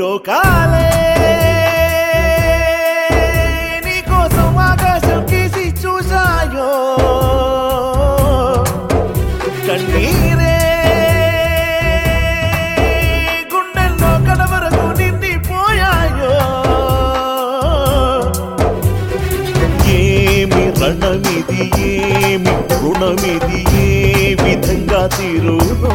లోకాలే నీకోసం ఆకాశం గీసి చూసాయో కన్నీరే గుండెల్లో కడవరకు నిండిపోయాయో ఏమి రణమిది ఏమి రుణమిది ఏ విధంగా తీరునో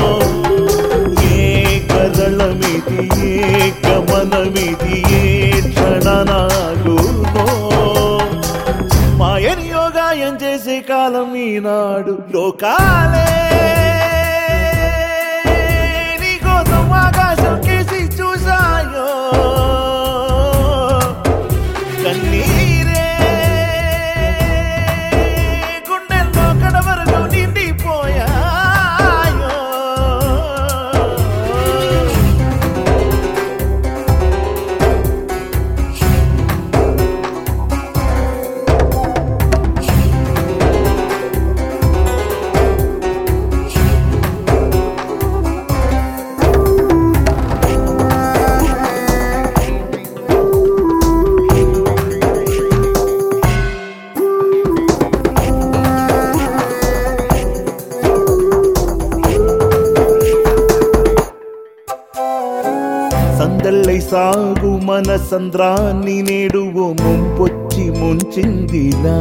ఏ కరళమిది ఏ గమనమిది ఏ క్షణనాగునో మాయని యోగాయం చేసే కాలం ఈనాడు లోకాలే నీకోసం ఆకాశం కేసి చూసాయో కన్నీరే గుండెల్లో కడవరకు నిండిపోయాయో సందళ్ళై సాగు మన సంద్రాన్ని నేడు ఓ ముంపొచ్చి ముంచిందిలా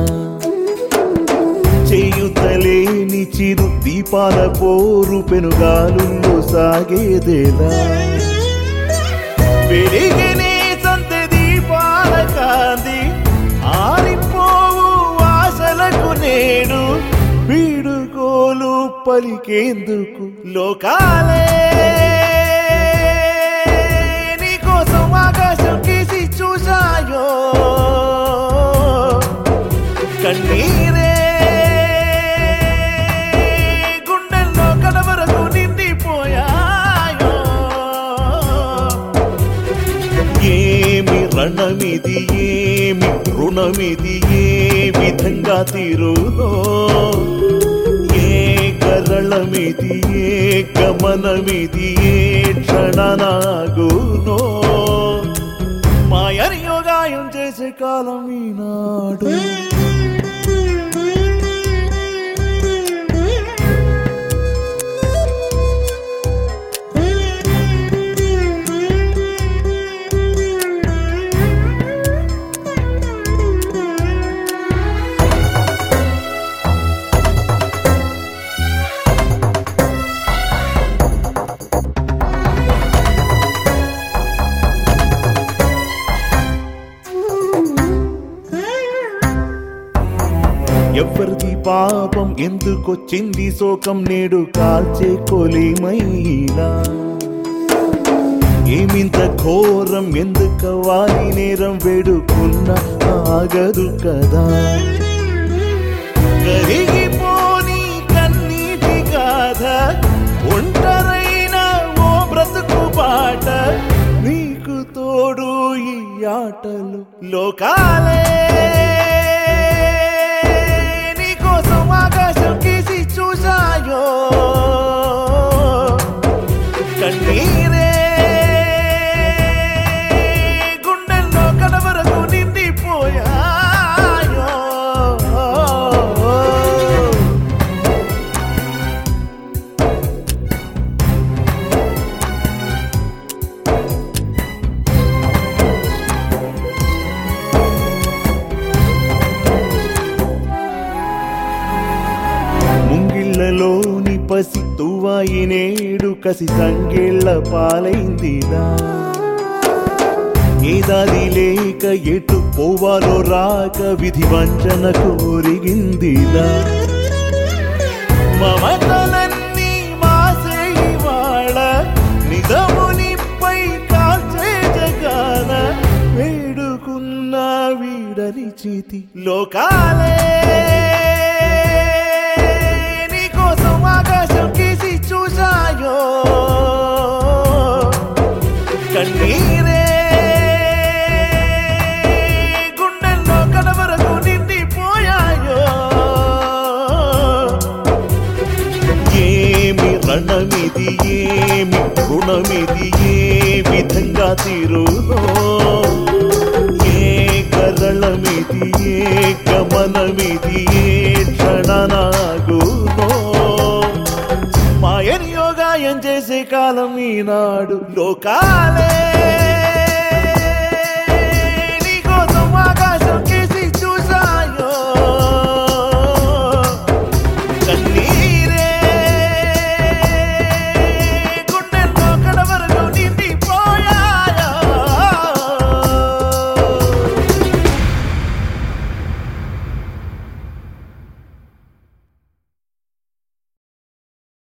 చేయుతలేని చిరు దీపాల పోరు పెనుగాలుల్లో సాగేదేలా పెరిగినే సంత దీపాల కాంతి ఆరిపోవు ఆశలకు నేడు వీడుకోలు పలికేందుకు లోకాలే నీకోసం ఆకాశం గీసి చూసాయో కన్నీరే గుండెల్లో కడవరకు నిండిపోయాయో ఏమి రణమిది ఏమి రుణమిది ఏ విధంగా తీరునో ఏ కరళమిది ఏ గమనమిది ఏ క్షణనాగునో మాయని యోగాయం చేసే కాలం ఈనాడు ఎవరిది పాపం ఎందుకొచ్చింది శోకం నేడు కాల్చే కొలిమైనా ఏమింత ఘోరం ఎందుకు వారి నేరం వేడుకున్న ఆగదు కదా కరిగిపోని కన్నీటి గాథ ఒంటరైన ఓ బ్రతుకు బాట నీకు తోడు ఈ ఆటలు లోకాలే నీకోసం ఆకాశం గీసి చూసాయో కన్నీరే గుండెల్లో కడవరకు నిండిపోయాయో ముంగిళ్ళలోని పసి తువాయి నేడు కసి సంగేళ్ల పాలైందిరా ఏదాది లేక ఎటు పోవాలో రాక విధి వంచన కోరిగిందిలా మమతలన్నీ మాసే ఇవాళ నిజమునిపై కాల్చే జగాన వేడుకున్న వీడని చేతి లోకాలే నీకోసం ఆకాశం గీసి చూసాయో కన్నీరే గుండెల్లో కడవరకు నిండిపోయాయో ఏమి రణమిది ఏమి రుణమిది ఏ విధంగా తీరునో ఏ కరళమిది ఏ గమనమిది ఏ క్షణనాగునో మాయని యోగాయం చేసే కాలం ఈనాడు లోకాలే